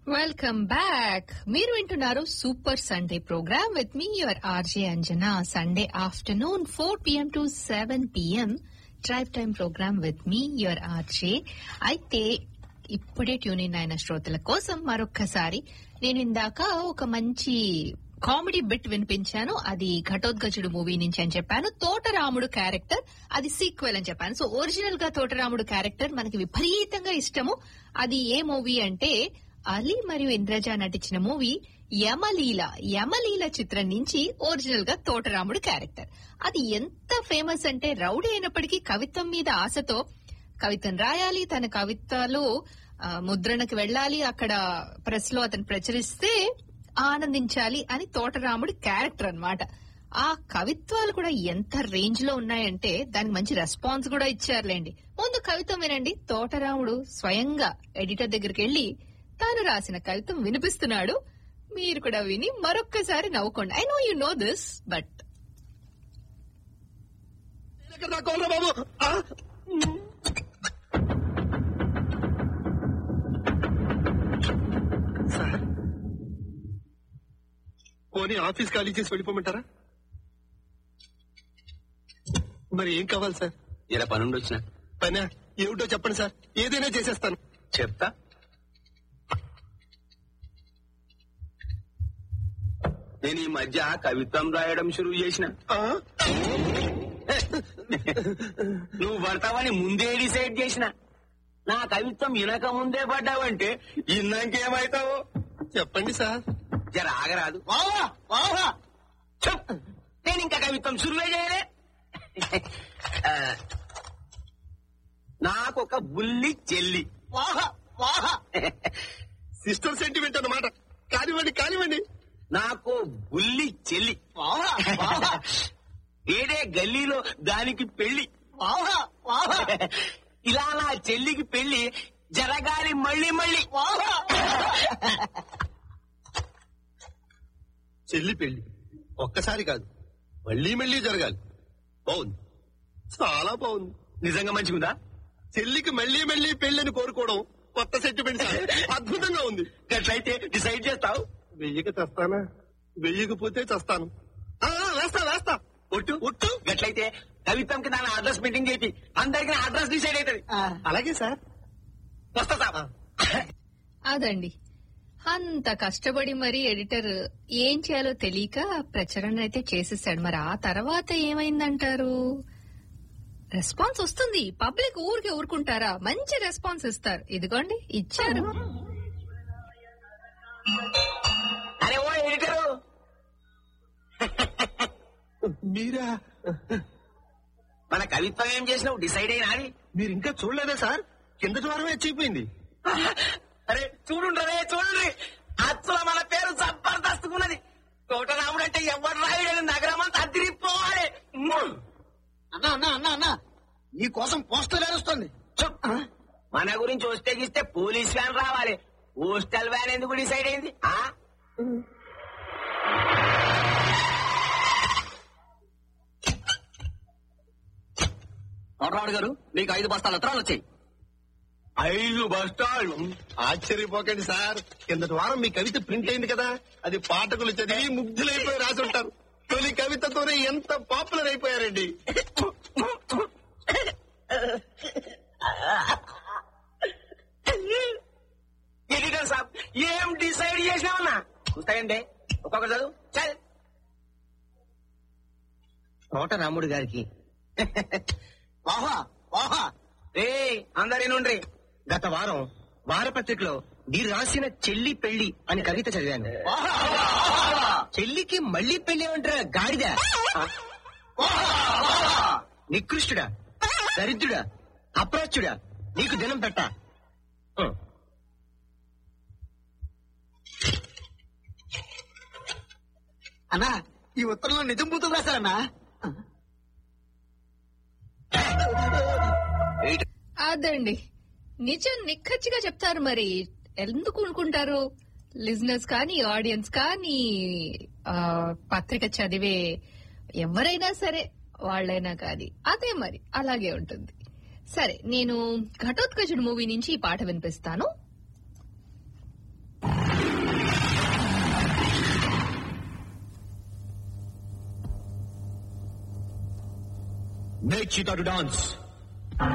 Welcome back మీరు వింటున్నారు super Sunday program with me your RJ Anjana Sunday afternoon four PM to seven PM drive time program with me your RJ అయితే ఇప్పుడే tune in అయిన శ్రోతల కోసం మరొక్కసారి నేను ఇందాక ఒక మంచి కామెడీ బిట్ వినిపించాను అది ఘటోద్గజుడు మూవీ నుంచి అని చెప్పాను తోటరాముడు క్యారెక్టర్ అది సీక్వెల్ అని చెప్పాను సో ఒరిజినల్ గా తోటరాముడు క్యారెక్టర్ మనకి విపరీతంగా ఇష్టము అది ఏ మూవీ అంటే అలీ మరియు ఇంద్రజ నటించిన మూవీ యమలీల యమలీల చిత్రం నుంచి ఒరిజినల్ గా తోటరాముడు క్యారెక్టర్ అది ఎంత ఫేమస్ అంటే రౌడీ అయినప్పటికీ కవిత్వం మీద ఆశతో కవిత్వం రాయాలి తన కవిత్వాలు ఆ, ముద్రణకు వెళ్ళాలి అక్కడ ప్రెస్ లో అతను ప్రచురిస్తే ఆనందించాలి అని తోటరాముడి క్యారెక్టర్ అన్నమాట ఆ కవిత్వాలు కూడా ఎంత రేంజ్ లో ఉన్నాయంటే దానికి మంచి రెస్పాన్స్ కూడా ఇచ్చారులేండి ముందు కవిత్వం వినండి తోటరాముడు స్వయంగా ఎడిటర్ దగ్గరికి వెళ్లి తాను రాసిన కవిత్వం వినిపిస్తున్నాడు మీరు కూడా విని మరొక్కసారి నవ్వుకోండి I know you know this but ఎక్కడ దాక్కోవాలిరా బాబు ఆ? సార్ పోనీ ఆఫీస్ ఖాళీ చేసి వెళ్ళిపోమంటారా మరి ఏం కావాలి సార్ ఇలా పనుండి వచ్చిన పనా ఏమిటో చెప్పండి సార్ ఏదైనా చేసేస్తాను చెప్తా నేను ఈ మధ్య కవిత్వం రాయడం షురువు చేసిన ఆ? నువ్వు పడతావని ముందే డిసైడ్ చేసిన నా కవిత్వం వినక ముందే పడ్డావంటే ఇన్నాకేమవుతావు చెప్పండి సార్ జర ఆగరాదు వావా వావా చెప్ నేను ఇంకా కవిత్వం షురువే చేయలే ఆ, నాకొక బుల్లి చెల్లి వాహా వాహా సిస్టర్ సెంటిమెంట్ అన్నమాట కానివ్వండి కానివ్వండి నాకు బుల్లి చెల్లి వాహా వాహా ఏడే గల్లీలో దానికి పెళ్లి వాహా వాహా ఇలా నా చెల్లికి పెళ్లి జరగాలి మళ్ళీ మళ్ళీ వాహా చెల్లి పెళ్లి ఒక్కసారి కాదు మళ్ళీ మళ్ళీ జరగాలి బాగుంది చాలా బాగుంది నిజంగా మంచిగుందా చెల్లికి మళ్ళీ మళ్ళీ పెళ్లిని కోరుకోవడం కొత్త సెంటిమెంట్ సార్. అద్భుతంగా ఉంది ఎట్లయితే డిసైడ్ చేస్తావు వెయ్యికి తెస్తానా వెయ్యకపోతే చస్తాను ఆ, ఆ, వేస్తా వేస్తా ఒట్టు ఒట్టు ఎట్లయితే కవిత్వంకి దాని అడ్రస్ మీటింగ్ చేసి అందరికి అడ్రస్ డిసైడ్ అవుతుంది అలాగే సార్ వస్తా సాబ్ అదండి అంత కష్టపడి మరి ఎడిటర్ ఏం చేయాలో తెలియక ప్రచురణ అయితే చేసేసాడు మరి ఆ తర్వాత ఏమైందంటారు రెస్పాన్స్ వస్తుంది పబ్లిక్ ఊరికి ఊరుకుంటారా మంచి రెస్పాన్స్ ఇస్తారు ఇదిగోండి ఇచ్చారు అరే ఓ ఎడిటరు మీరా మన కవిత్వం ఏం చేసినావు డిసైడ్ అయినా అది మీరు ఇంకా చూడలేదా సార్ కిందటి వారమే అయిపోయింది అరే చూడుండ్రే చూడండి అచ్చుల మన పేరు జబర్దస్త్ ఉన్నది తోటరాముడు అంటే ఎవరు రాయుడని నగరం అంతా అదిరిపోవాలి అన్నా అన్నా అన్నా అన్నా నీ కోసం పోస్టర్ వేరుస్తుంది చెప్. మన గురించి వస్తే గీస్తే పోలీస్ వ్యాన్ రావాలి పోస్టల్ వ్యాన్ ఎందుకు డిసైడ్ అయింది ఆ నోటరాడు గారు మీకు ఐదు బస్తాల ఉత్తరాలు వచ్చాయి ఐదు బస్తాలు ఆశ్చర్యపోకండి సార్ కిందటి వారం మీ కవిత ప్రింట్ అయింది కదా అది పాఠకులు చదివి ముగ్ధులైపోయి రాసి ఉంటారు తొలి కవితతోనే ఎంత పాపులర్ అయిపోయారండి ఎడిటర్ సాబ్ ఏం డిసైడ్ చేసినావన్నా చూస్తాయండి ఒక్కొక్క చదువు చల్ తోటరాముడు గారికి వాహా వాహా రే అందరి నుండి గత వారం వారపత్రికలో మీరు రాసిన చెల్లి పెళ్లి అని కవిత చదివాను చెల్లికి మళ్ళీ పెళ్లి ఏమంటారా గాడిద నికృష్టుడా దరిద్రుడా అప్రాచ్యుడా నీకు దినం పెట్ట హ్మ్. అన్నా ఈ ఉత్తరంలో నిజం బూతులు రాశారన్నా అదండి నిజం నిక్కచ్చిగా చెప్తారు మరి ఎందుకు అనుకుంటారు లిజినెస్ కానీ ఆడియన్స్ కానీ ఆ, పత్రిక చదివే ఎవరైనా సరే వాళ్ళైనా కాదు అదే మరి అలాగే ఉంటుంది సరే నేను ఘటోత్కచుడు మూవీ నుంచి ఈ పాట వినిపిస్తాను Make Cheetah to dance.